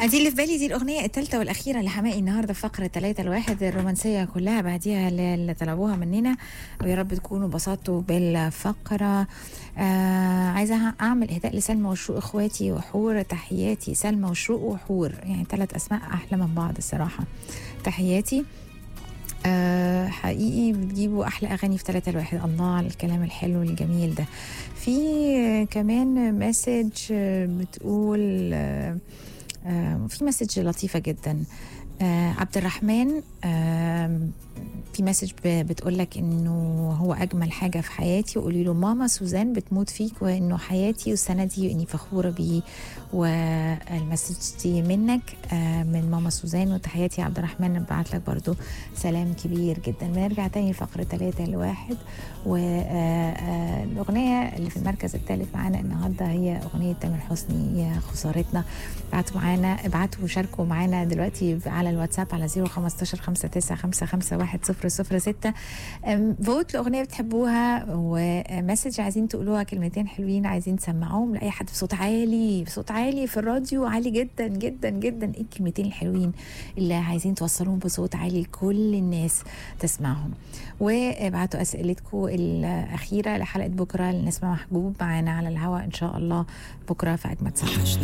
دي اللي في بالي دي الأغنية الثالثة والأخيرة لحماقي النهاردة في فقرة ثلاثة الواحد الرومانسية كلها بعديها اللي طلبوها مننا ويا رب تكونوا بسطتوا بالفقرة آه عايزة أعمل إهداء لسلمى وشروق إخواتي وحور تحياتي سلمى وشروق وحور يعني ثلاث أسماء أحلى من بعض الصراحة تحياتي آه حقيقي بتجيبوا احلى اغاني في ثلاثة الواحد الله على الكلام الحلو الجميل ده في آه كمان مسج آه بتقول آه آه في مسج لطيفه جدا آه عبد الرحمن آه في مسج بتقول لك انه هو اجمل حاجه في حياتي وقولي له ماما سوزان بتموت فيك وانه حياتي والسنه دي واني فخوره بيه والمسج دي منك آه من ماما سوزان وتحياتي يا عبد الرحمن بعت لك برضو سلام كبير جدا بنرجع تاني لفقره ثلاثة لواحد والاغنيه اللي في المركز الثالث معانا النهارده هي اغنيه تامر حسني يا خسارتنا ابعتوا معانا ابعتوا وشاركوا معانا دلوقتي على الواتساب على 015 59 100 فوت لاغنيه بتحبوها ومسج عايزين تقولوها كلمتين حلوين عايزين تسمعوهم لاي حد بصوت عالي بصوت عالي في الراديو عالي جدا جدا جدا ايه الكلمتين الحلوين اللي عايزين توصلوهم بصوت عالي لكل الناس تسمعهم وابعتوا اسئلتكم الاخيره لحلقه بكره لنسمه محجوب معانا على الهواء ان شاء الله بكره في اجمد ساعه